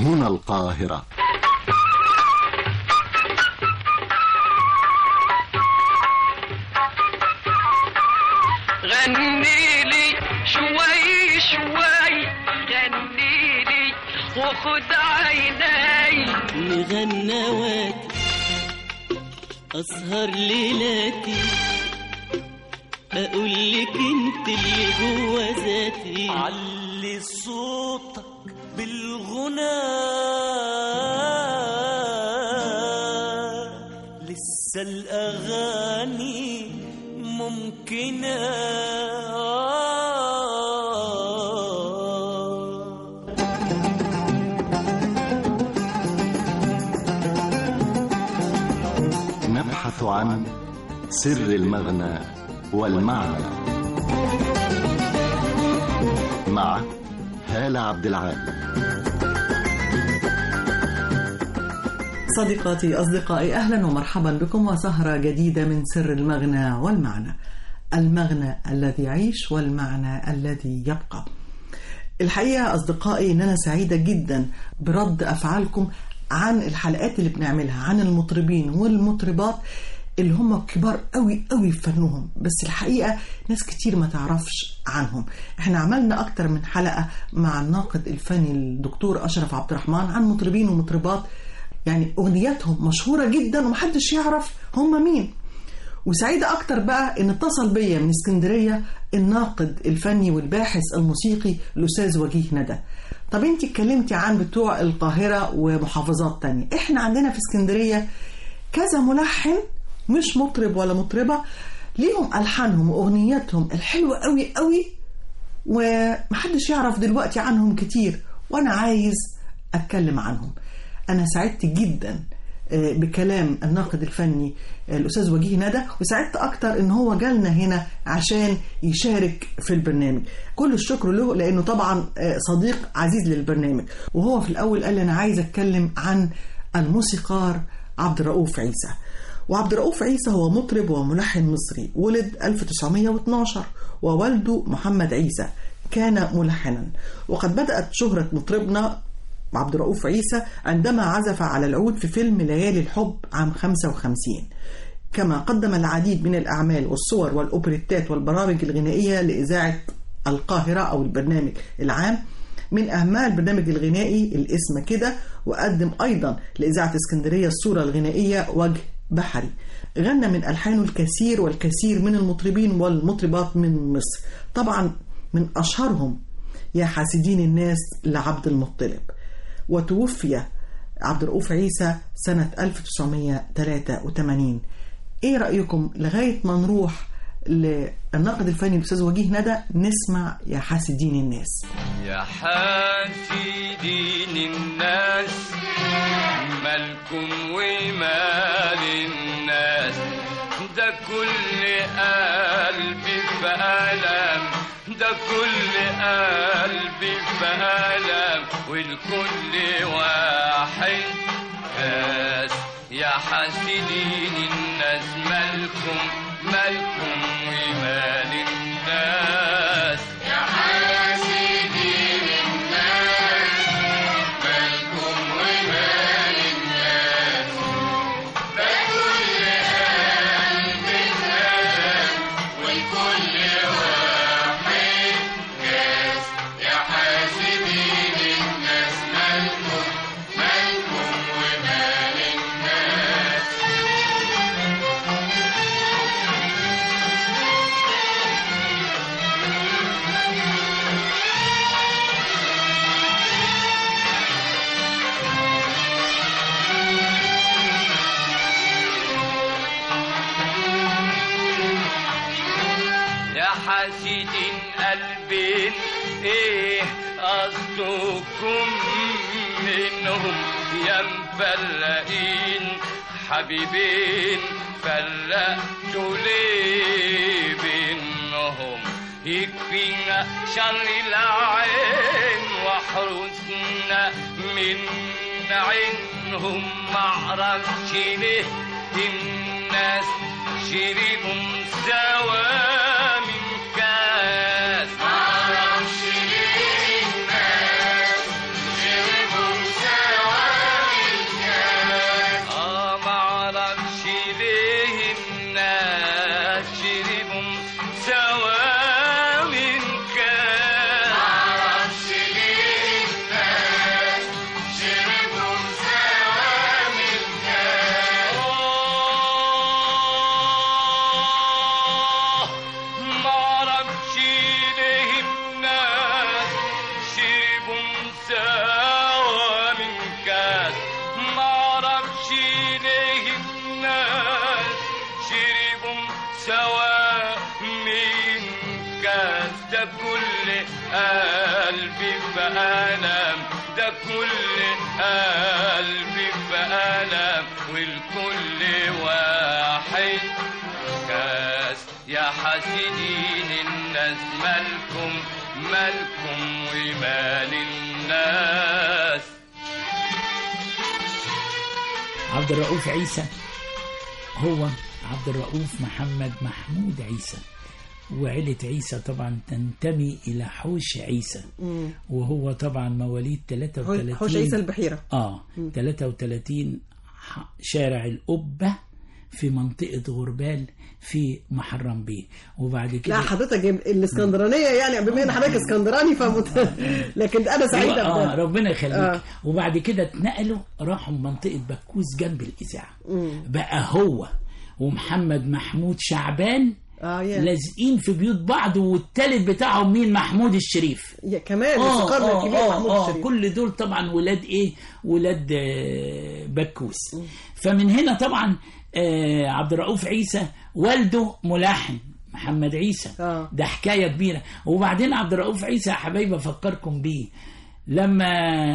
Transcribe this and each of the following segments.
هنا القاهرة غني لي شوي شوي غني لي وخد عيني مغنواتي أسهر ليلاتي أقول لك أنت اللي جوا ذاتي علي صوتك بالغنى لسه الأغاني ممكنة نبحث عن سر المغنى والمعنى مع هالة عبد العال صديقاتي أصدقائي أهلا ومرحبا بكم وسهرة جديدة من سر المغنى والمعنى المغنى الذي يعيش والمعنى الذي يبقى الحقيقة أصدقائي إن أنا سعيدة جدا برد أفعالكم عن الحلقات اللي بنعملها عن المطربين والمطربات اللي هم كبار قوي قوي في فنهم بس الحقيقة ناس كتير ما تعرفش عنهم احنا عملنا أكتر من حلقة مع الناقد الفني الدكتور أشرف عبد الرحمن عن مطربين ومطربات يعني أغنياتهم مشهورة جدا ومحدش يعرف هم مين وسعيدة أكتر بقى إن اتصل بيا من اسكندرية الناقد الفني والباحث الموسيقي الأستاذ وجيه ندى طب انت اتكلمتي عن بتوع القاهرة ومحافظات تانية احنا عندنا في اسكندرية كذا ملحن مش مطرب ولا مطربة ليهم ألحانهم وأغنياتهم الحلوة قوي قوي ومحدش يعرف دلوقتي عنهم كتير وأنا عايز أتكلم عنهم أنا سعدت جدا آه، بكلام الناقد الفني آه، الأستاذ وجيه ندى وسعدت أكتر إن هو جالنا هنا عشان يشارك في البرنامج كل الشكر له لأنه طبعا آه، صديق عزيز للبرنامج وهو في الأول قال لي أنا عايز أتكلم عن الموسيقار عبد الرؤوف عيسى وعبد الرؤوف عيسى هو مطرب وملحن مصري ولد 1912 ووالده محمد عيسى كان ملحنا وقد بدأت شهرة مطربنا عبد الرؤوف عيسى عندما عزف على العود في فيلم ليالي الحب عام 55 كما قدم العديد من الأعمال والصور والأوبريتات والبرامج الغنائية لإذاعة القاهرة أو البرنامج العام من أهمها البرنامج الغنائي الاسم كده وقدم أيضا لإذاعة اسكندرية الصورة الغنائية وجه بحري غنى من ألحانه الكثير والكثير من المطربين والمطربات من مصر طبعا من أشهرهم يا حاسدين الناس لعبد المطلب وتوفي عبد الرؤوف عيسى سنة 1983 ايه رأيكم لغاية ما نروح للناقد الفني الأستاذ وجيه ندى نسمع يا حاسدين الناس يا حاسدين الناس مالكم ومال الناس ده كل قلبي في ألم ده كل قلبي في ألم والكل واحد بس يا حاسدين الناس مالكم مالكم ومال الناس يا حاسدين قلبين ايه قصدكم منهم يا مفلقين حبيبين فلقتوا ليه بينهم يكفينا شر العين واحرسنا من عينهم معرفش ليه الناس شربهم سوا من كاس معرفش ليه الناس شربهم سوا قلبي في ألم ده كل قلبي في ألم والكل واحد كاس يا حاسدين الناس مالكم مالكم ومال الناس عبد الرؤوف عيسى هو عبد الرؤوف محمد محمود عيسى وعيلة عيسى طبعا تنتمي إلى حوش عيسى وهو طبعا مواليد 33 حوش عيسى البحيرة اه 33 ح- شارع القبة في منطقة غربال في محرم بيه وبعد كده لا حضرتك جايب الاسكندرانية يعني بما ان حضرتك اسكندراني فمت... لكن انا سعيدة اه بده ربنا يخليك آه. آه. وبعد كده اتنقلوا راحوا منطقة بكوس جنب الإذاعة بقى هو ومحمد محمود شعبان اه يا لازقين في بيوت بعض والتالت بتاعهم مين محمود الشريف يا كمان اه الفقار اه الكبير اه, محمود آه الشريف كل دول طبعا ولاد ايه ولاد آه بكوس فمن هنا طبعا آه عبد الرؤوف عيسى والده ملحن محمد عيسى آه. ده حكايه كبيره وبعدين عبد الرؤوف عيسى يا حبايبي افكركم بيه لما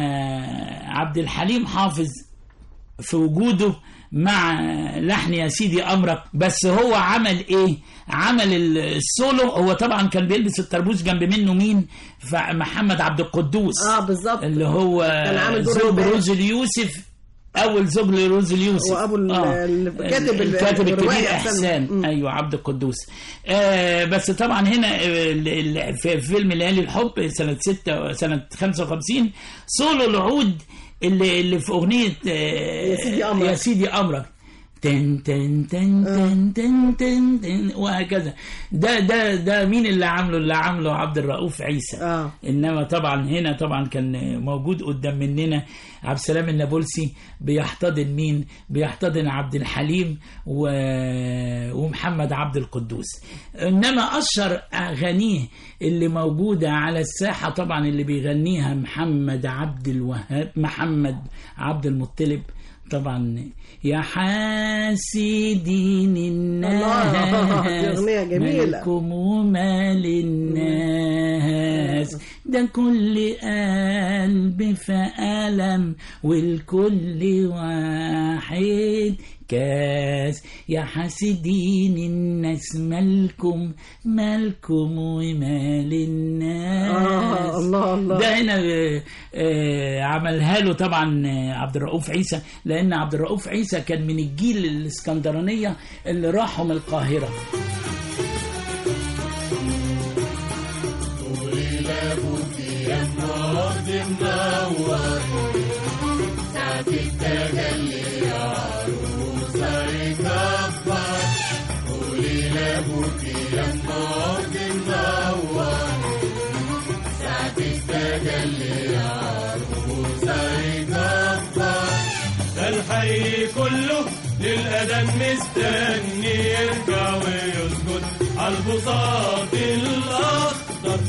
عبد الحليم حافظ في وجوده مع لحن يا سيدي امرك بس هو عمل ايه عمل السولو هو طبعا كان بيلبس الطربوش جنب منه مين محمد عبد القدوس اه بالظبط اللي هو كان عامل دور زوج الباقي. روز اليوسف اول زوج لروز اليوسف وأبو ال- الكاتب ال- الكاتب الروائي الكبير أحسن. احسان مم. ايوه عبد القدوس آه بس طبعا هنا آه، ال- ال- في فيلم ليالي الحب سنه 6 سنه 55 سولو العود اللي اللي في اغنيه آه، يا سيدي أمرك. يا سيدي امرك تن تن تن تن تن تن تن وهكذا ده ده ده مين اللي عامله اللي عامله عبد الرؤوف عيسى آه. انما طبعا هنا طبعا كان موجود قدام مننا عبد السلام النابلسي بيحتضن مين بيحتضن عبد الحليم و... ومحمد عبد القدوس انما اشهر اغانيه اللي موجوده على الساحه طبعا اللي بيغنيها محمد عبد الوهاب محمد عبد المطلب طبعا يا حاسدين الناس الله، دي أغنية جميلة. مالكم ومال الناس ده كل قلب في ألم والكل واحد كاس يا حاسدين الناس مالكم مالكم ومال الناس آه، الله، الله. ده هنا آه، آه، عملها له طبعا آه، عبد الرؤوف عيسى لان عبد الرؤوف عيسى كان من الجيل الاسكندرانيه اللي راحوا من القاهره ده الحي كله للأذان مستني يرجع ويسجد على البساط الأخضر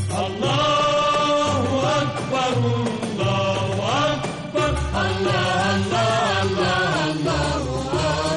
الله أكبر الله أكبر الله الله الله الله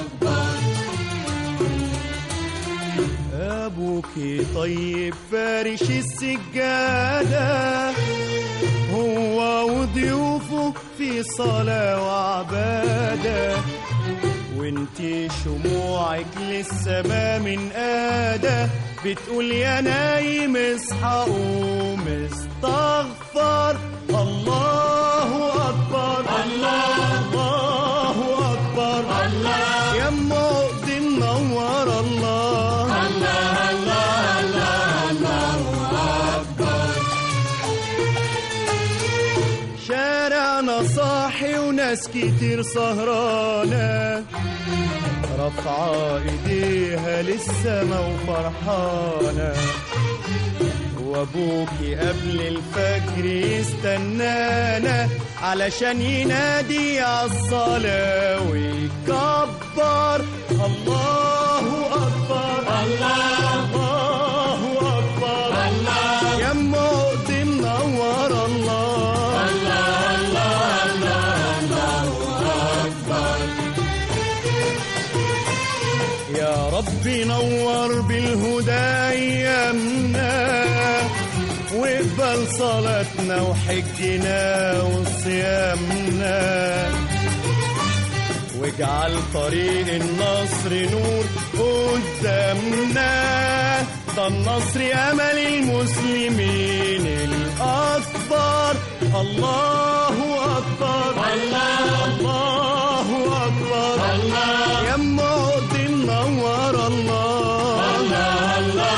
أبوك طيب فارش السجادة هو وضيوفه في صلاة وعبادة وانتي شموعك للسما من قادة بتقول يا نايم اصحى قوم استغفر الله أكبر الله الله أكبر الله يا ام عقد منور الله الله الله الله الله أكبر شارعنا صاحي وناس كتير سهرانة رافعة ايديها للسما وفرحانة وابوكي قبل الفجر يستنانا علشان ينادي عالصلاة ويكبر الله أكبر الله الله أكبر الله يا ام عقد منور الله الله الله الله الله أكبر يا رب نور بالهدى أيامنا واقبل صلاتنا وحجنا وصيامنا واجعل طريق النصر نور قدامنا ده النصر امل المسلمين الاكبر الله اكبر الله الله اكبر الله يا ام عقد منور الله الله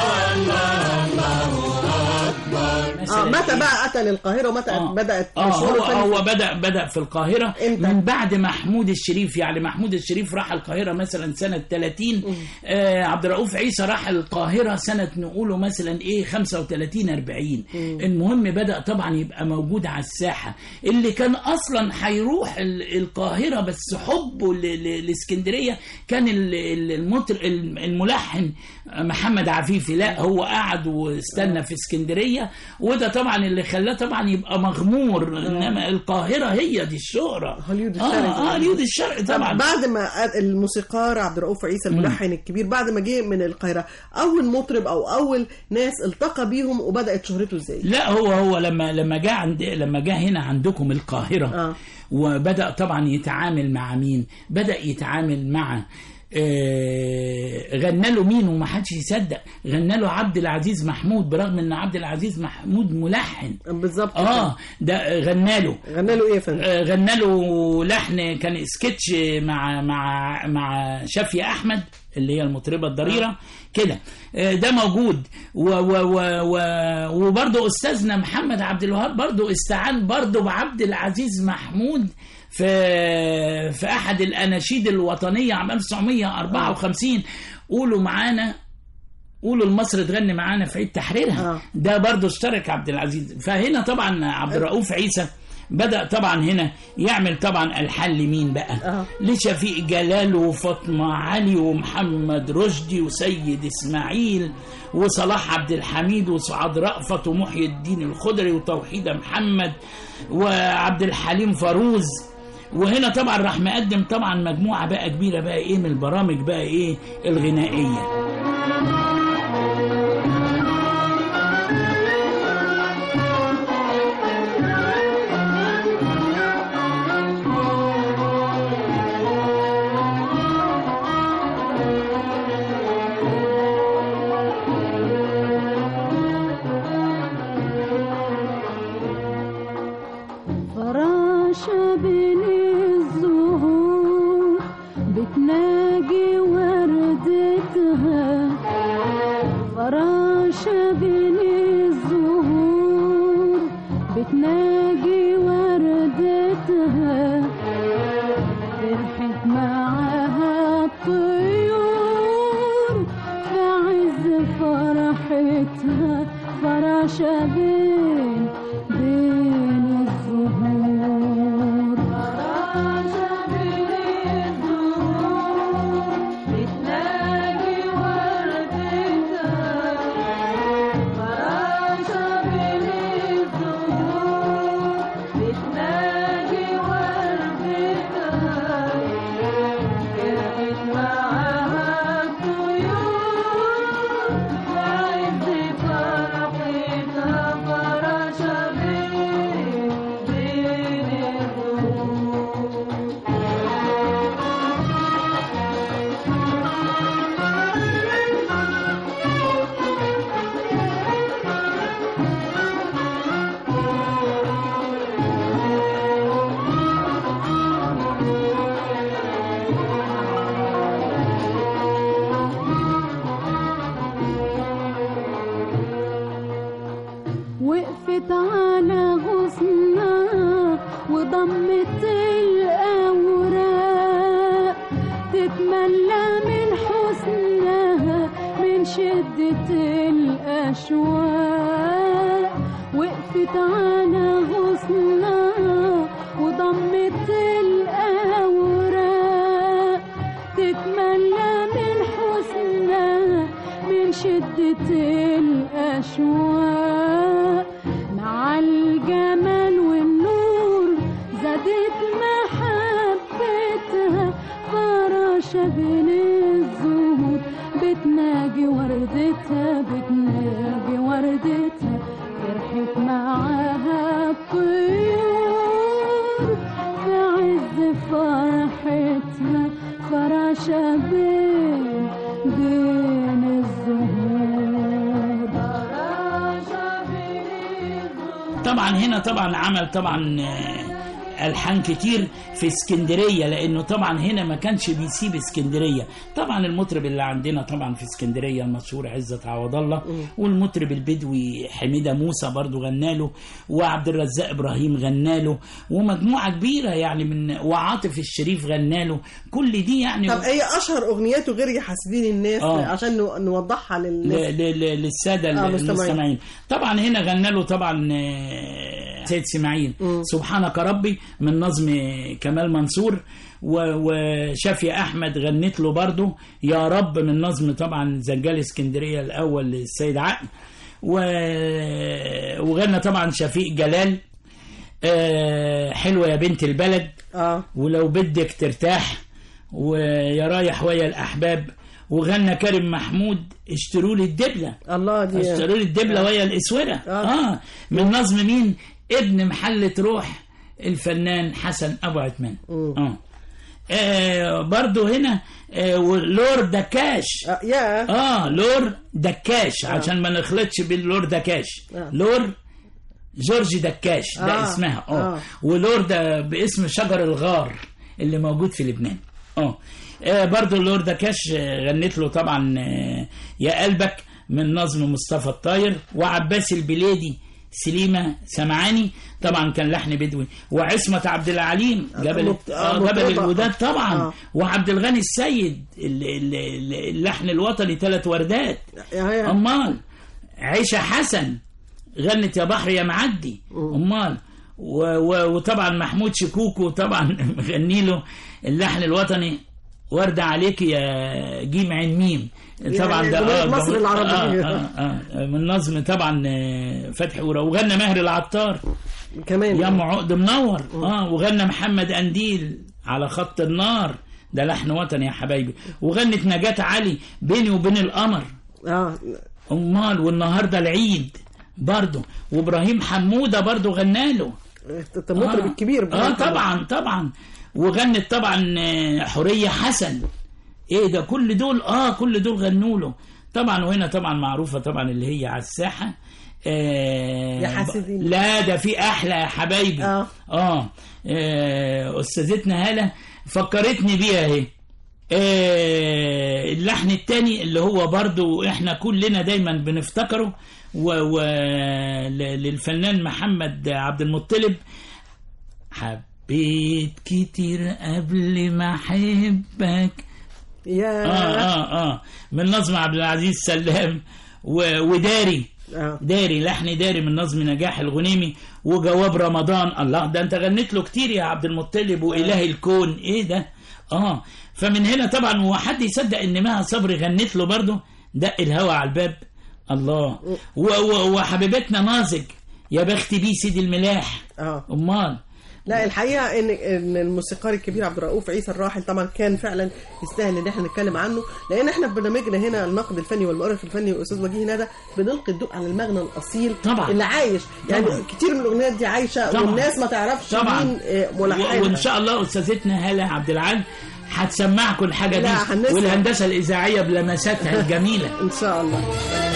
الله آه متى بقى أتى للقاهرة ومتى آه. بدأت اه مشواره هو, الفني؟ هو بدا بدا في القاهره إمتى؟ من بعد محمود الشريف يعني محمود الشريف راح القاهره مثلا سنه 30 آه عبد الرؤوف عيسى راح القاهره سنه نقوله مثلا ايه 35 40 المهم بدا طبعا يبقى موجود على الساحه اللي كان اصلا هيروح ال- القاهره بس حبه ل- ل- لاسكندريه كان ال- ال- المطر الم- الملحن محمد عفيفي لا هو قعد واستنى في اسكندريه وده طبعا اللي خلاه طبعا يبقى مغمور انما القاهره هي دي الشهره هوليود اه الشرقي. اه هوليود الشرق طبعا بعد ما الموسيقار عبد الرؤوف عيسى الملحن الكبير بعد ما جه من القاهرة أول مطرب أو أول ناس التقى بيهم وبدأت شهرته إزاي؟ لا هو هو لما لما جاء عند لما جاء هنا عندكم القاهره آه. وبدا طبعا يتعامل مع مين بدا يتعامل مع آه، غنى له مين وما حدش يصدق غنى له عبد العزيز محمود برغم ان عبد العزيز محمود ملحن بالظبط اه ده غنى له غنى له إيه يا فندم؟ آه، غنى له لحن كان سكتش مع مع مع شافية احمد اللي هي المطربه الضريره كده آه، ده موجود و و و و وبرضه استاذنا محمد عبد الوهاب برضه استعان برضه بعبد العزيز محمود في في احد الاناشيد الوطنيه عام 1954 قولوا معانا قولوا لمصر تغني معانا في عيد تحريرها آه. ده برضه اشترك عبد العزيز فهنا طبعا عبد الرؤوف عيسى بدأ طبعا هنا يعمل طبعا الحان لمين بقى آه. لشفيق جلال وفاطمة علي ومحمد رشدي وسيد إسماعيل وصلاح عبد الحميد وسعاد رأفت ومحي الدين الخضري وتوحيدة محمد وعبد الحليم فاروز وهنا طبعا راح مقدم طبعا مجموعة بقى كبيرة بقى ايه من البرامج بقى ايه الغنائية فراشة بين الزهور بتناجي وردتها فراشة بين الزهور بتناجي وردتها فرحت معاها الطيور في عز فرحتها فراشة بين بين الزهور فراشة بين الزهور بتلاقي وردتها فراشة بين الزهور بتلاقي وردتها فرحت معاها الطيور وعز فرحتها فراشة بين بين الزهور وقفت على غصنها وضمت الأوراق تتملى من حسنها من شدة الأشواق وقفت على غصنها وضمت الأوراق تتملى من حسنها من شدة الأشواق مع الجمال والنور زادت محبتها فراشة بين الزهور بتناجي وردتها بتناجي وردتها فرحت معاها الطيور في عز فرحتها فراشة بين بين الزهور فراشة بين الزهور طبعا هنا طبعا عمل طبعا آه، الحان كتير في اسكندريه لانه طبعا هنا ما كانش بيسيب اسكندريه طبعا المطرب اللي عندنا طبعا في اسكندريه المشهور عزت عوض الله والمطرب البدوي حميده موسى برضو غناله وعبد الرزاق ابراهيم غناله ومجموعه كبيره يعني من وعاطف الشريف غناله كل دي يعني طب ايه اشهر اغنياته غير يا حاسدين الناس آه. عشان نو- نوضحها ل- للناس ل- ل- للساده آه، ال- مستمعين. المستمعين طبعا هنا غنى له طبعا آه، سيد اسماعيل سبحانك ربي من نظم كمال منصور و- وشافية احمد غنت له برضه يا رب من نظم طبعا زجال اسكندريه الاول للسيد عقل و- وغنى طبعا شفيق جلال آه، حلوه يا بنت البلد اه ولو بدك ترتاح ويا رايح ويا الاحباب وغنى كريم محمود اشتروا لي الدبله الله دي اشتروا لي الدبله ويا الاسوره آه. اه من نظم مين ابن محله روح الفنان حسن ابو عثمان اه آه برضو هنا آه لور دكاش آه، يا اه لور دكاش عشان ما نخلطش باللور دكاش آه. لور جورج دكاش ده آه. اسمها اه آه. ولور ده باسم شجر الغار اللي موجود في لبنان اه آه، برضو اللور دكاش آه، غنت له طبعا آه، يا قلبك من نظم مصطفى الطاير وعباس البليدي سليمة سمعاني طبعا كان لحن بدوي وعصمة عبد العليم جبل مط- آه، آه، جبل مطربة. الوداد طبعا آه. وعبد الغني السيد ال- ال- ال- اللحن الوطني ثلاث وردات يا يا امال عيشة حسن غنت يا بحر يا معدي امال و و وطبعا محمود شكوكو طبعا مغني له اللحن الوطني ورد عليك يا جيم عين ميم طبعا ده جمهورية مصر جمهور- العربية. آه آه آه من نظم طبعا آه، فتحي ورا وغنى ماهر العطار كمان يا ام عقد منور اه وغنى محمد انديل على خط النار ده لحن وطني يا حبايبي وغنت نجاة علي بيني وبين القمر اه امال والنهارده العيد برضه وابراهيم حموده برضه غناله المطرب الكبير اه طبعا طبعا وغنت طبعا آه، حوريه حسن ايه ده كل دول اه كل دول غنوا له طبعا وهنا طبعا معروفه طبعا اللي هي على الساحه آه يا حاسدين. لا ده في احلى يا حبايبي آه. اه, آه استاذتنا هاله فكرتني بيها اهي آه اللحن التاني اللي هو برضو احنا كلنا دايما بنفتكره و, و ل- للفنان محمد عبد المطلب حبيت كتير قبل ما احبك يا اه اه اه من نظم عبد العزيز سلام و- وداري آه. داري لحن داري من نظم نجاح الغنيمي وجواب رمضان الله ده انت غنيت له كتير يا عبد المطلب واله الكون ايه ده اه فمن هنا طبعا هو حد يصدق ان مها صبري غنت له برضه دق الهوى على الباب الله و- و- وحبيبتنا نازك يا بختي بيه سيد الملاح اه امال لا الحقيقه ان ان الموسيقار الكبير عبد الرؤوف عيسى الراحل طبعا كان فعلا يستاهل ان احنا نتكلم عنه لان احنا في برنامجنا هنا النقد الفني والمؤرخ الفني واستاذ وجيه ندى بنلقي الضوء على المغنى الاصيل طبعا. اللي عايش يعني طبعا. كتير من الاغنيات دي عايشه طبعا. والناس ما تعرفش طبعا مين آه، ملحنها و- وان شاء الله استاذتنا هاله عبد العال هتسمعكم الحاجه لا، دي هنسمع. والهندسه الاذاعيه بلمساتها الجميله ان شاء الله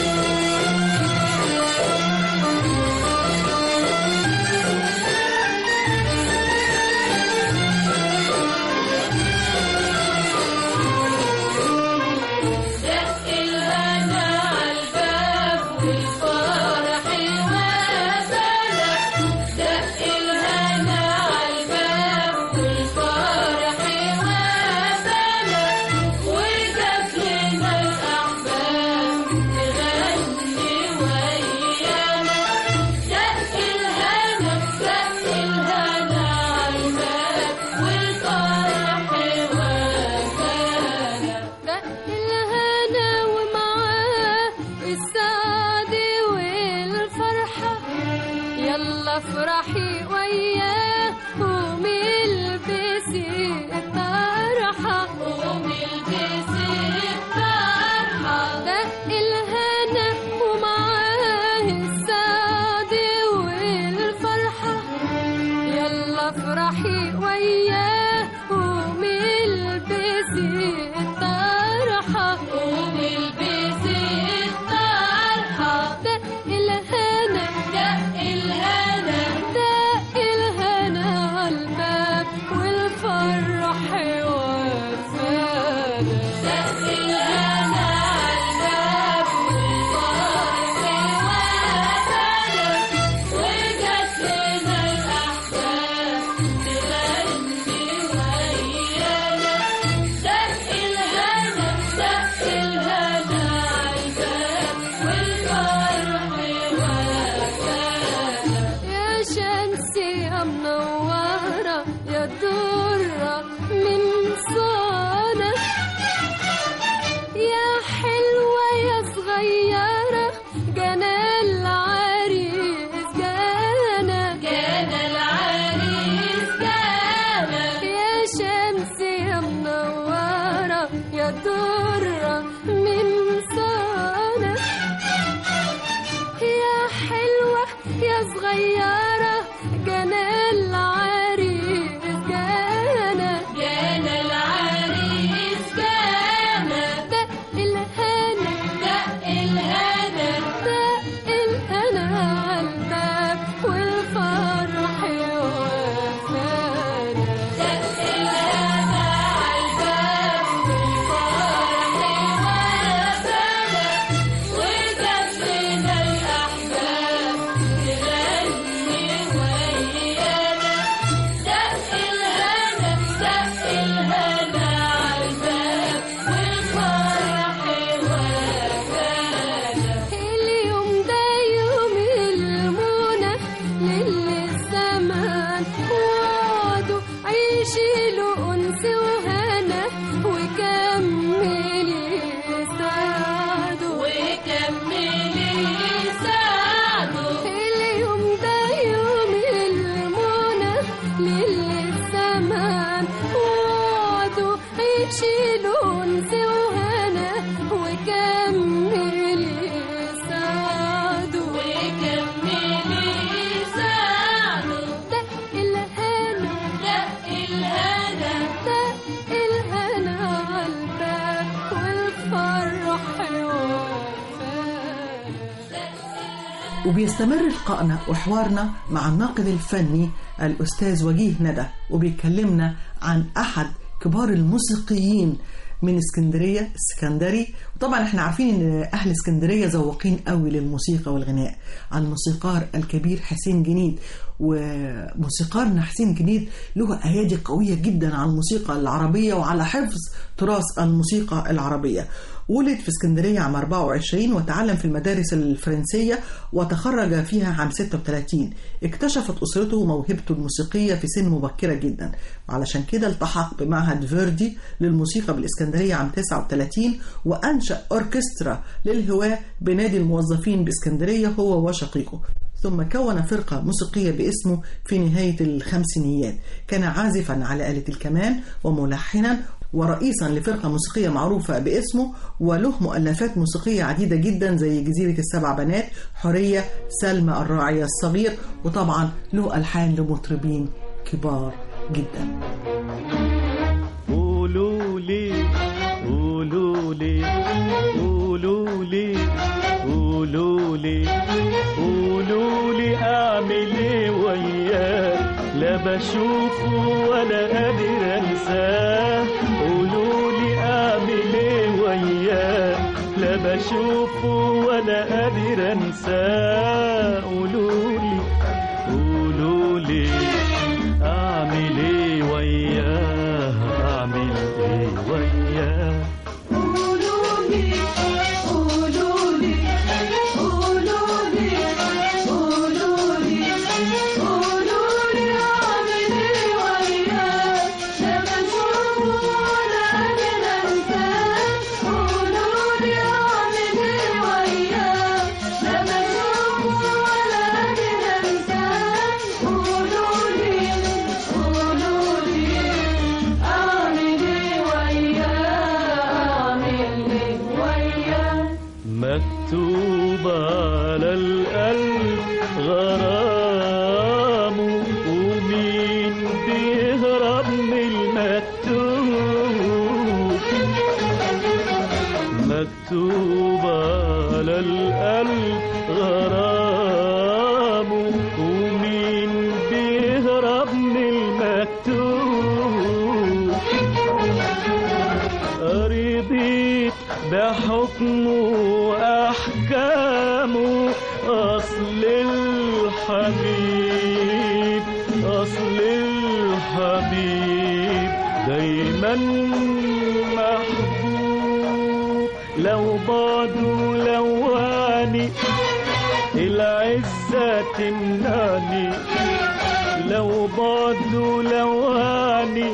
دق الهنا عالباب والفرح وبلد دق الهنا عالباب والفرح وبلد وجت لنا الأحباب درة من صانة يا حلوة يا صغيرة جانا العريس جانا جانا العريس جانا يا شمس يا منورة يا درة من صانة يا حلوة يا صغيرة جانا العريس جانا جانا العريس جانا دق الهنا دق الهنا دق الهنا عالباب والفرح وفانا دق الهنا عالباب والفرح وفانا وجنبنا الأحباب تغني ويانا دق الهنا دق الهنا عالباب والفرح وفانا اليوم ده يوم المنى للزمان وعدوا عيشي له أنس وهنا وكملي سعده وكملي سعده اليوم ده يوم المنى للزمان وعدوا عيشي له أنس وهنا وكملي سعده وكملي سعده دق الهنا دق الهنا دق الهنا عالباب والفرح وفانا وبيستمر لقائنا وحوارنا مع الناقد الفني الأستاذ وجيه ندى وبيكلمنا عن أحد كبار الموسيقيين من اسكندرية اسكندري وطبعا احنا عارفين ان اهل اسكندرية ذواقين قوي للموسيقى والغناء الموسيقار الكبير حسين جنيد وموسيقارنا حسين جنيد له ايادي قوية جدا على الموسيقى العربية وعلى حفظ تراث الموسيقى العربية ولد في اسكندرية عام 24 وتعلم في المدارس الفرنسية وتخرج فيها عام 36 اكتشفت أسرته موهبته الموسيقية في سن مبكرة جدا وعلشان كده التحق بمعهد فيردي للموسيقى بالإسكندرية عام 39 وأنشأ أوركسترا للهواة بنادي الموظفين بإسكندرية هو وشقيقه ثم كون فرقة موسيقية باسمه في نهاية الخمسينيات كان عازفا على آلة الكمان وملحنا ورئيسا لفرقة موسيقية معروفة باسمه وله مؤلفات موسيقية عديدة جدا زي جزيرة السبع بنات حرية سلمى الراعية الصغير وطبعا له ألحان لمطربين كبار جدا قولوا لي قولوا لي قولوا لي قولوا لي قولوا لي اعمل ايه وياه لا بشوفه ولا قادر انساه قولوا لي اعمل ايه وياه لا بشوفه ولا قادر انساه قولوا لي قولوا لي اعمل ايه وياه اعمل ايه وياه مكتوب على القلب غرام ومين بيهرب من المكتوب مكتوب على القلب غرام ومين بيهرب من المكتوب رضيت بحكمه وأحكامه أصل الحبيب أصل الحبيب دايما محبوب لو بعده لواني العزة تمنعني لو بعده لواني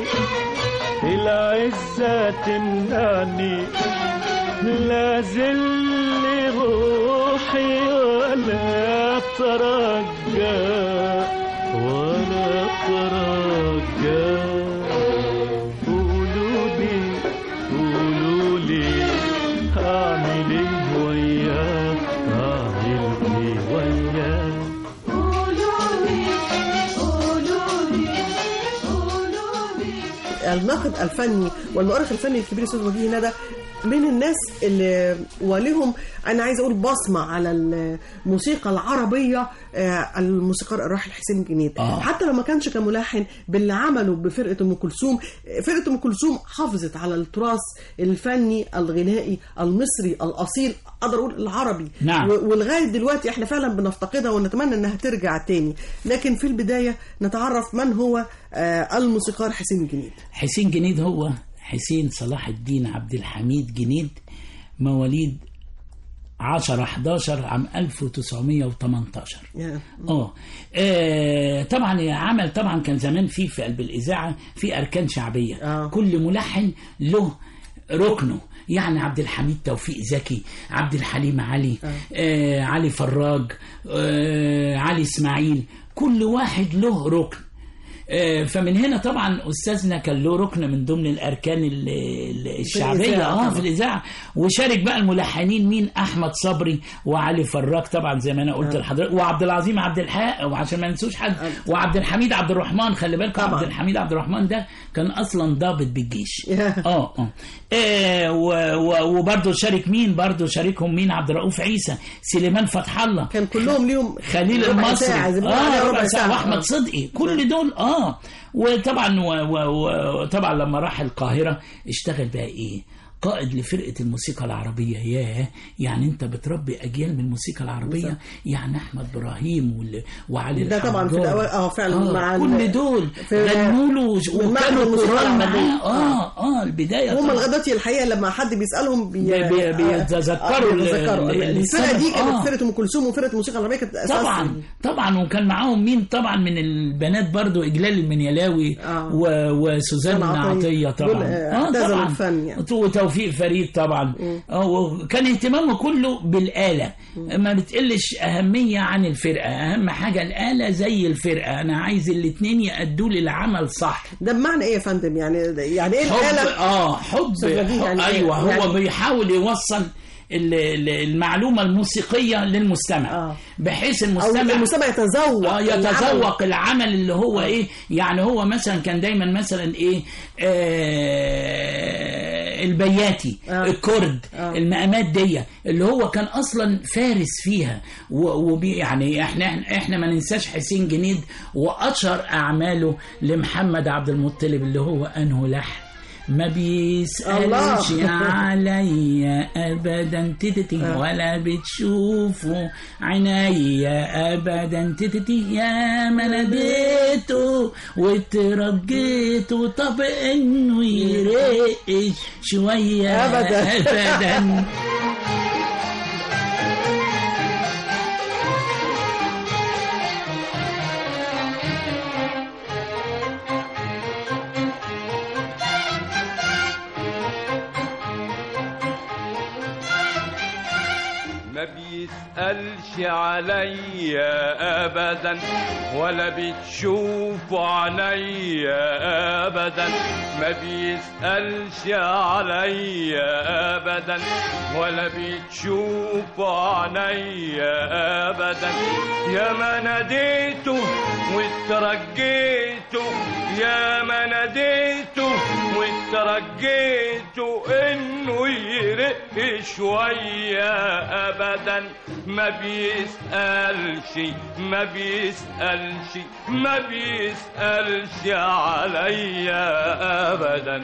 العزة تمنعني لا زل روحي ولا ترجى ولا ترجى قولوا لي قولوا لي اعمل ايه وياك اعمل ايه وياك الناقد الفني والمؤرخ الفني الكبير استاذ وجيه ندى من الناس اللي ولهم انا عايزه اقول بصمه على الموسيقى العربيه آه، الموسيقار الراحل حسين جنيد آه. حتى لو ما كانش كملحن باللي عمله بفرقه ام كلثوم آه، فرقه ام كلثوم حافظت على التراث الفني الغنائي المصري الاصيل اقدر اقول العربي نعم. و- ولغايه دلوقتي احنا فعلا بنفتقدها ونتمنى انها ترجع تاني لكن في البدايه نتعرف من هو آه، الموسيقار حسين جنيد حسين جنيد هو حسين صلاح الدين عبد الحميد جنيد مواليد 10 11 عام 1918 يا. اه آه، طبعا عمل طبعا كان زمان في في قلب الاذاعه في اركان شعبيه آه. كل ملحن له ركنه يعني عبد الحميد توفيق زكي عبد الحليم علي آه علي فراج آه علي اسماعيل كل واحد له ركن آه، فمن هنا طبعا استاذنا كان له ركن من ضمن الاركان ال- ال- الشعبيه الإذاعة اه طبعاً. في الاذاعه وشارك بقى الملحنين مين احمد صبري وعلي فراج طبعا زي ما انا قلت لحضرتك وعبد العظيم عبد الحق وعشان ما ننسوش حد وعبد الحميد عبد الرحمن خلي بالك طبعاً. عبد الحميد عبد الرحمن ده كان اصلا ضابط بالجيش يا. اه اه آه، و- و- وبرضه شارك مين برضه شاركهم مين عبد الرؤوف عيسى سليمان فتح الله كان كلهم ليهم خليل ربع المصري ساعة، زي ما بيقولوا عليها اه ربع ربع ساعه ساعة. واحمد آه. صدقي كل دول اه وطبعا و- و- وطبعا لما راح القاهره اشتغل بقى ايه قائد لفرقة الموسيقى العربية ياه يعني انت بتربي اجيال من الموسيقى العربية يعني احمد ابراهيم وال- وعلي ده طبعا في الحجار. الأول- آه، فعلا مع ال- كل دول في- غنوا له من معهد وكانوا الموسيقى قران العربية. معاه اه اه البداية هم طبعاً. لغايه دلوقتي الحقيقه لما حد بيسالهم بي... بي- بي- بيتذكروا آه، ال- بيتذكروا ال- الفرقه دي السبب. كانت آه. فرقه ام كلثوم وفرقه الموسيقى العربيه كانت اساس طبعا طبعا وكان معاهم مين طبعا من البنات برضو اجلال المنيلاوي آه. و- وسوزان سوزان عطية. عطيه طبعا دول، آه، اعتزلوا الفن يعني. وتوفيق فريد طبعا آه، وكان اهتمامه كله بالاله ما بتقلش اهميه عن الفرقه اهم حاجه الاله زي الفرقه انا عايز الاثنين يأدوا لي العمل صح ده بمعنى ايه يا فندم يعني يعني ايه حب الاله اه حب, أستاذ وجيه حب يعني إيه؟ ايوه هو يعني- بيحاول يوصل ال- ال- المعلومه الموسيقيه للمستمع آه. بحيث او المستمع المستمع يتذوق اه العمل. يتذوق العمل اللي هو ايه يعني هو مثلا كان دايما مثلا ايه آه البياتي آه. الكرد آه. المقامات دي اللي هو كان اصلا فارس فيها و- وبي يعني احنا احنا ما ننساش حسين جنيد واشهر اعماله لمحمد عبد المطلب اللي هو انه لحن ما بيسألش الله. عليا ابدا تتتي ولا بتشوفوا عينيا ابدا تتتي يا ما ناديته وترجيته طب انه يرقش شويه أبداً. ابدا ما بيسألش عليا أبدا ولا بتشوف عليا أبدا ما بيسألش عليا أبدا ولا بتشوف عليا أبدا يا ما ناديته واترجيته يا ما ناديته واترجيته انه يرق شوية ابدا ما بيسألش ما بيسألش ما بيسألش عليا ابدا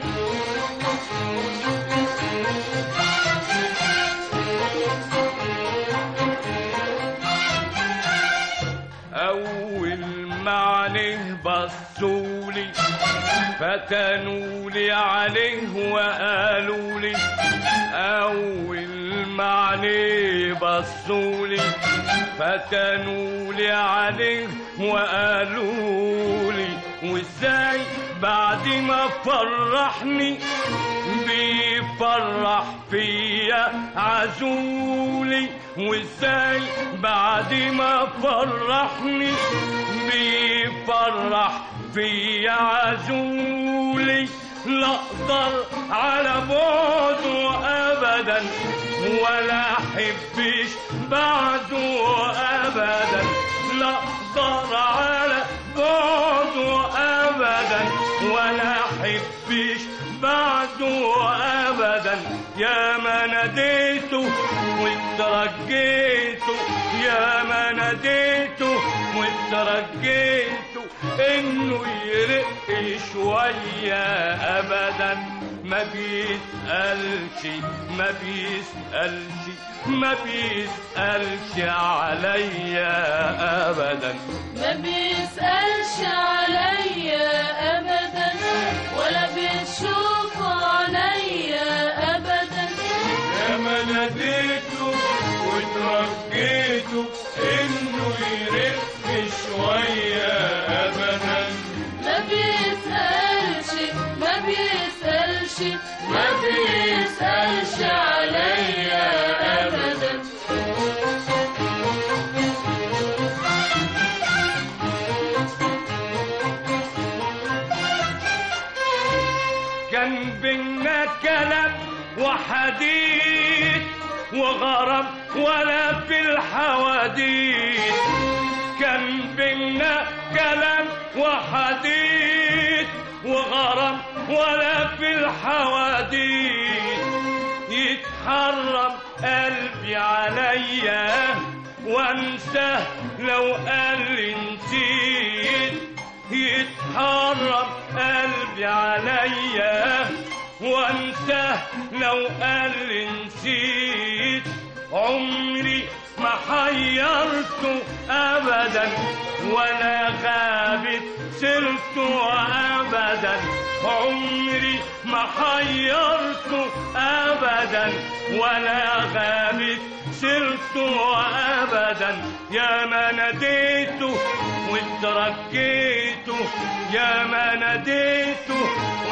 أول ما عليه بصولي فتنولي عليه وقالوا لي أول ما عليه بصولي فتنولي عليه وقالوا لي وازاي بعد ما فرحني بيفرح فيا عزولي وازاي بعد ما فرحني بيفرح فيا عزولي لا اقدر على بعده ابدا ولا احبش بعده ابدا لا اقدر على بعده ابدا ولا احبش بعده ابدا يا ما ناديته واترجيته يا ما ناديته واترجيته انه يرق شويه ابدا ما بيسألش ما بيسألش ما بيسألش عليا ابدا ما بيسألش عليا أبدا ولا بيشوف عليا أبدا يا ما ناديته وترجيته انه يرق شويه ابدا ما بيسألش ما بيسألش ما بيسألش عليا أبدا كان بينا كلام وحديث وغرام ولا في الحواديت كان بينا كلام وحديث وغرام ولا في الحواديت يتحرم قلبي عليا وانساه لو قال لي نسيت يتحرم قلبي عليا وانساه لو قال لي نسيت عمري ما حيرته ابدا ولا غابت سيرته ابدا عمري ما حيرته ابدا ولا غابت سيرته ابدا يا ما ناديته واترجيته يا ما ناديته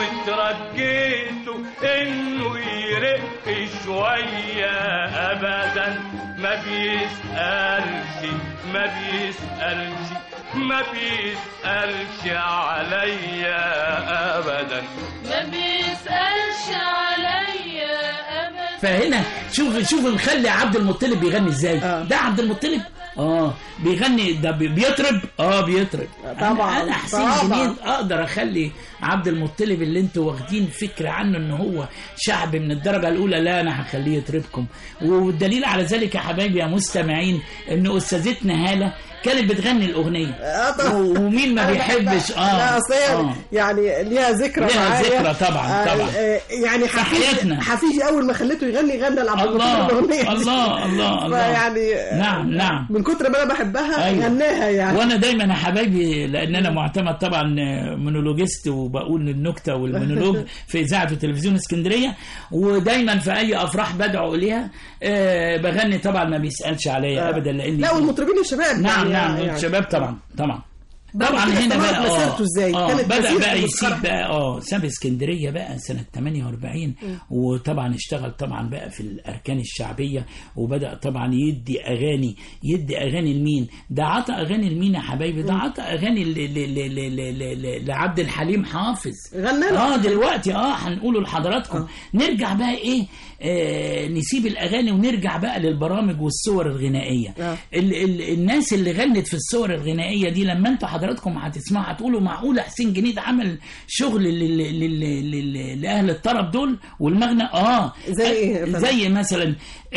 واترجيته انه يرق شويه ابدا ما بيسألش ما بيسألش ما بيسألش عليا ابدا ما بيسألش عليا أبدا فهنا شوف شوف نخلي عبد المطلب بيغني ازاي آه. ده عبد المطلب اه بيغني ده بي- بيطرب اه بيطرب طبعاً، انا, أنا حسين طبعاً. جنيد اقدر اخلي عبد المطلب اللي انتوا واخدين فكره عنه ان هو شعب من الدرجه الاولى لا انا هخليه يطربكم والدليل على ذلك يا حبايبي يا مستمعين ان استاذتنا هاله كانت بتغني الاغنيه آه، طبعاً. و- ومين ما أنا بيحبش بحبها. لا اه اصل هي آه. يعني ليها ذكرى ليها معايا ذكرى طبعاً، طبعاً. آه، يعني في حفيدي حياتنا. حفيدي اول ما خليته يغني غنى لعبد الله المطلب الاغنيه دي. الله الله الله فيعني آه، نعم نعم من كتر ما انا بحبها أيوة. غناها يعني وانا دايما يا حبايبي لان انا معتمد طبعا مونولوجيست وبقول النكته والمونولوج في اذاعه وتلفزيون اسكندريه ودايما في اي افراح بدعو اليها آه، بغني طبعا ما بيسالش عليا ابدا لان لا والمطربين الشباب نعم يعني نعم يعني. الشباب طبعا طبعا بعد طبعا كده هنا استمرت بقى مسيرته ازاي؟ آه كانت بدا مسيرته بقى مسخرة. يسيب بقى اه ساب اسكندريه بقى سنه 48 وطبعا اشتغل طبعا بقى في الاركان الشعبيه وبدا طبعا يدي اغاني يدي اغاني لمين ده عطى اغاني لمين يا حبايبي ده عطى اغاني ل- ل- ل- ل- ل- ل- ل- لعبد الحليم حافظ غنى له اه دلوقتي اه هنقوله لحضراتكم نرجع بقى ايه آه نسيب الاغاني ونرجع بقى للبرامج والصور الغنائيه آه. ال ال الناس اللي غنت في الصور الغنائيه دي لما انتوا حضراتكم هتسمعوا هتقولوا معقول حسين جنيد عمل شغل لل لل لل لاهل الطرب دول والمغنى اه زي إيه يا فندم؟ زي مثلا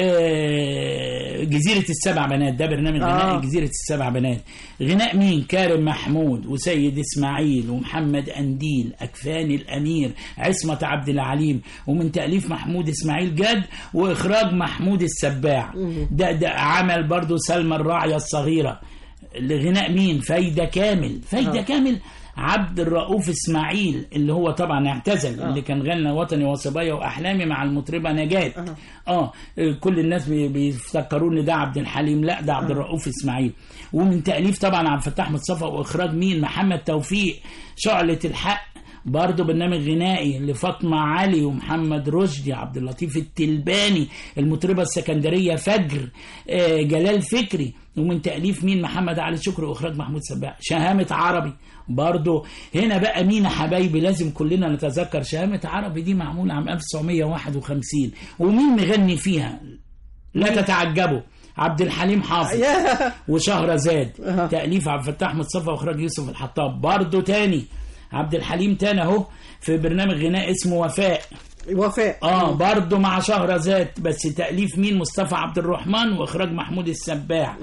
آه جزيره السبع بنات ده برنامج آه. غنائي جزيره السبع بنات غناء مين كارم محمود وسيد اسماعيل ومحمد انديل اكفان الامير عصمه عبد العليم ومن تاليف محمود اسماعيل جاد واخراج محمود السباع ده ده عمل برضو سلمى الراعيه الصغيره لغناء مين فايده كامل فايده آه. كامل عبد الرؤوف اسماعيل اللي هو طبعا اعتزل اللي كان غنى وطني وصبايا واحلامي مع المطربه نجاة اه كل الناس بي- بيفتكروا ان ده عبد الحليم لا ده عبد الرؤوف اسماعيل ومن تاليف طبعا عبد الفتاح مصطفى واخراج مين محمد توفيق شعله الحق برضه برنامج غنائي لفاطمة علي ومحمد رشدي عبد اللطيف التلباني المطربة السكندرية فجر آه، جلال فكري ومن تأليف مين محمد علي شكري وإخراج محمود سباع شهامة عربي برضه هنا بقى مين يا حبايبي لازم كلنا نتذكر شهامة عربي دي معمولة عام 1951 ومين مغني فيها لا تتعجبوا عبد الحليم حافظ ياه. وشهرزاد أها. تأليف عبد الفتاح مصطفى وإخراج يوسف الحطاب برضه تاني عبد الحليم تاني اهو في برنامج غناء اسمه وفاء وفاء اه برضه مع شهرزاد بس تأليف مين مصطفى عبد الرحمن واخراج محمود السباع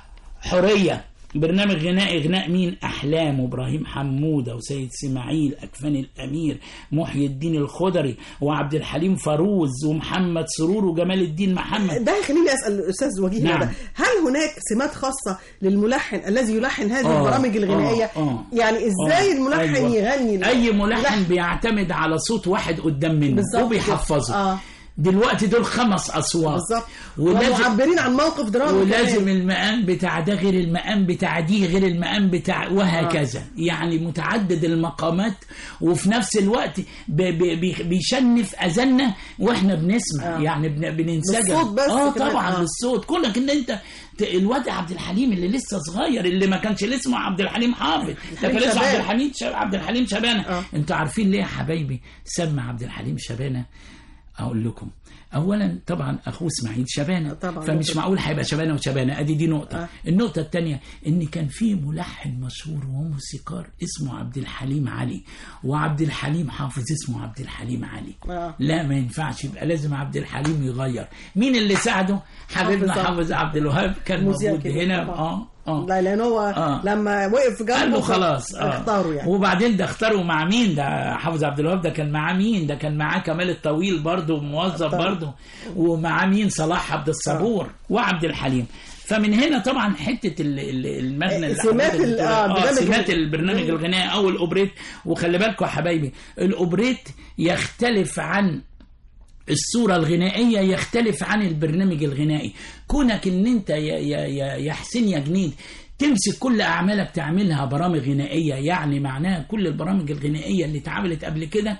حرية برنامج غنائي غناء مين احلام وابراهيم حموده وسيد اسماعيل اكفان الامير محي الدين الخضري وعبد الحليم فاروز ومحمد سرور وجمال الدين محمد ده يخليني اسال الاستاذ وجيه نعم. ده هل هناك سمات خاصه للملحن الذي يلحن هذه آه، البرامج الغنائيه آه، آه. يعني ازاي آه، الملحن أيوة. يغني ل- اي ملحن بيعتمد على صوت واحد قدام منه بالظبط وبيحفظه كده. آه. دلوقتي دول خمس اصوات بالظبط ولازم ومعبرين عن موقف درامي ولازم كمان. المقام بتاع ده غير المقام بتاع دي غير المقام بتاع وهكذا آه. يعني متعدد المقامات وفي نفس الوقت ب- ب- بي- بيشنف اذاننا واحنا بنسمع آه. آه. يعني بن- بننسجم بالصوت بس اه كمان. طبعا آه. آه. بالصوت كونك ان انت ت- الواد عبد الحليم اللي لسه صغير اللي ما كانش لسه اسمه عبد الحليم حافظ ده كان الحليم اسمه عبد شبانة. الحليم شب... عبد الحليم شبانه آه. آه. انتوا عارفين ليه يا حبايبي سمى عبد الحليم شبانه اقول لكم اولا طبعا اخوه اسماعيل شبانه طبعاً. فمش معقول هيبقى شبانه وشبانه ادي دي نقطه آه. آه. النقطه الثانيه ان كان في ملحن مشهور وموسيقار اسمه عبد الحليم علي وعبد الحليم حافظ اسمه عبد الحليم علي آه. لا ما ينفعش يبقى لازم عبد الحليم يغير مين اللي ساعده حبيبنا حافظ حافظ عبد الوهاب كان مذيع موجود كبير هنا طبعاً. اه اه لا لان هو آه. لما وقف جنبه قال له خلاص اه اختاروا يعني وبعدين ده اختاروا مع مين ده حافظ عبد الوهاب ده كان معاه مين ده كان معاه كمال الطويل برضه موظف طبعا. برضه ومعاه مين صلاح عبد الصبور وعبد الحليم فمن هنا طبعا حته ال- ال- المغنى اللي سمات حضرتك ال- بتقول- آه، اه برنامج سمات ال- البرنامج الغنائي او الاوبريت وخلي بالكم يا حبايبي الاوبريت يختلف عن الصورة الغنائية يختلف عن البرنامج الغنائي كونك ان انت يا, يا, يا, يا حسين يا جنيد تمسك كل أعمالك تعملها برامج غنائية يعني معناها كل البرامج الغنائية اللي اتعملت قبل كده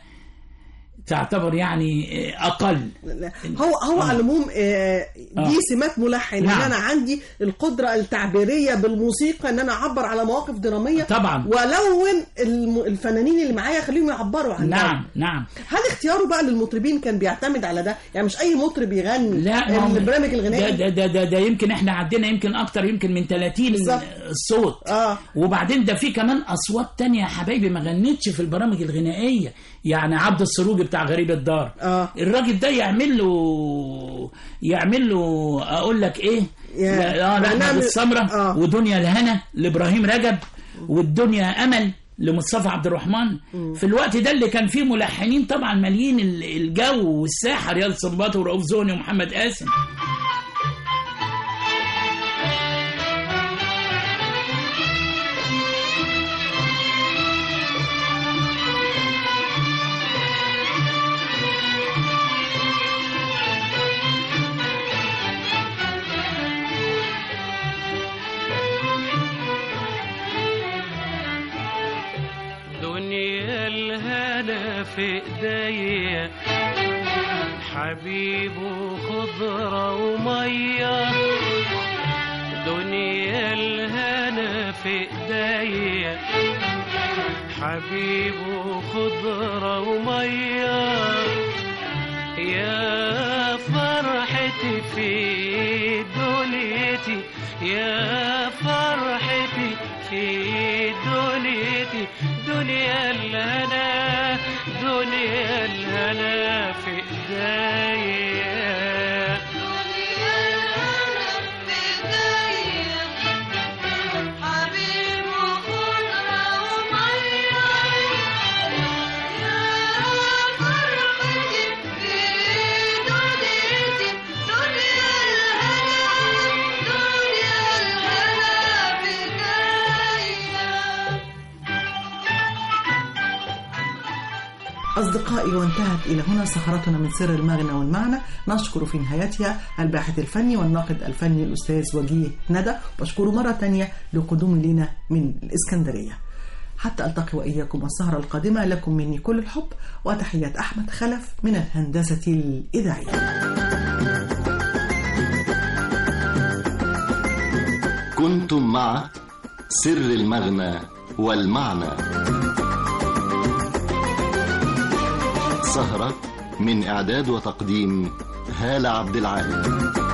تعتبر يعني أقل لا، هو هو آه. على العموم آه، دي آه. سمات ملحن ان نعم. انا عندي القدره التعبيريه بالموسيقى ان انا اعبر على مواقف دراميه طبعا. ولون الم- الفنانين اللي معايا خليهم يعبروا عن ده. نعم نعم هل اختياره بقى للمطربين كان بيعتمد على ده يعني مش اي مطرب يغني لا ما هو- البرامج ده, الغنائي ده, ده, ده, ده يمكن احنا عندنا يمكن اكتر يمكن من 30 بالظبط. صوت اه وبعدين ده في كمان اصوات تانية يا حبايبي ما غنتش في البرامج الغنائيه يعني عبد السروج بتاع غريب الدار اه الراجل ده يعمل له يعمل له اقول لك ايه يا- لا- اه لاحمد برنامج- السمره آه. ودنيا الهنا لابراهيم رجب والدنيا امل لمصطفى عبد الرحمن في الوقت ده اللي كان فيه ملحنين طبعا ماليين ال- الجو والساحه رياض صنباط ورؤوف زوني ومحمد قاسم دنيا الهنا في ايديا حبيب وخضرة ومية دنيا الهنا في ايديا حبيب وخضرة ومية يا فرحتي في دنيتي يا فرحتي في دنيتي دنيا الهنا دنيا الهنا في ايديا حبيب وخضرة ومية يا فرحتي في دنيتي دنيا الهنا دنيا الهنا بداية أصدقائي وانتهت إلى هنا سهرتنا من سر المغنى والمعنى نشكر في نهايتها الباحث الفني والناقد الفني الأستاذ وجيه ندى وأشكره مرة تانية لقدومه لنا من الإسكندرية حتى ألتقي وإياكم السهرة القادمة لكم مني كل الحب وتحيات أحمد خلف من الهندسة الإذاعية كنتم مع سر المغنى والمعنى سهرة من إعداد وتقديم هالة عبد العال